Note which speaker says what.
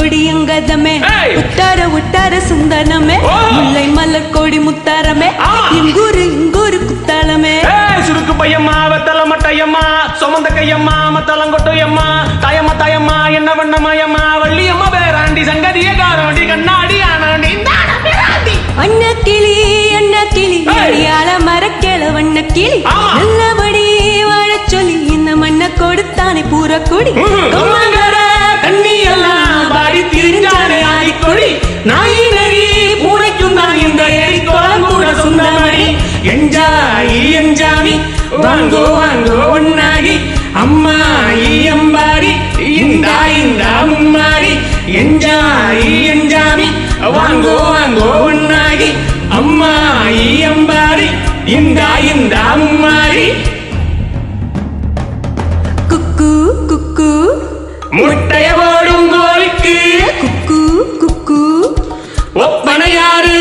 Speaker 1: கொடி அங்கதமே
Speaker 2: ஏய்.
Speaker 1: உத்தார உத்தார சுந்தனமே
Speaker 2: ஓ.
Speaker 1: முல்லை மலர் கொடி முத்தாரமே
Speaker 2: ஆமா.
Speaker 1: இங்கூரு இங்கூரு குத்தாலமே
Speaker 2: ஏய், சுருக்கு பையம்மா வெத்தல மட்டையம்மா சுமந்த கையம்மா மத்தலங்கொட்டையம்மா தாயம்மா தாயம்மா என்ன வண்ணமாயம்மா வள்ளியம்மா பேராண்டி சங்கதிய காரோண்டி கண்ணாடி ஆனாண்டி இந்தாட பேராண்டி
Speaker 1: அண்ண கிளி அண்ண கிளி
Speaker 2: ஏய்.
Speaker 1: அடியால மரக்கிழ வண்ண கிளி
Speaker 2: ஆமா.
Speaker 1: நல்லபடி வாழச் சொல்லி இந்த மண்ணை கொடுத்தானே பூரக்குடி
Speaker 2: ம்ஹும்.
Speaker 1: கொம்மாங்கர
Speaker 2: கண்ணி எல்லாம் பாடி திரிஞ்சானே ஆடிக்கொடி நாய் நரி பூனைக்கும் தான் இந்த எரிக்கோளம் கூட சொந்தமடி எஞ்சாயி எஞ்சாமி வாங்கோ வாங்கோ ஒன்னாகி அம்மா அம்பாடி இந்தா இந்தா மும்மாடி எஞ்சாயி எஞ்சாமி வாங்கோ வாங்கோ ஒன்னாகி அம்மா அம்பாடி இந்தா இந்தா மும்மாடி
Speaker 1: குக்கு குக்கு
Speaker 2: முட்டைய போடும் கோழிக்கு
Speaker 1: குக்கு குக்கு
Speaker 2: ஒப்பனை யாரு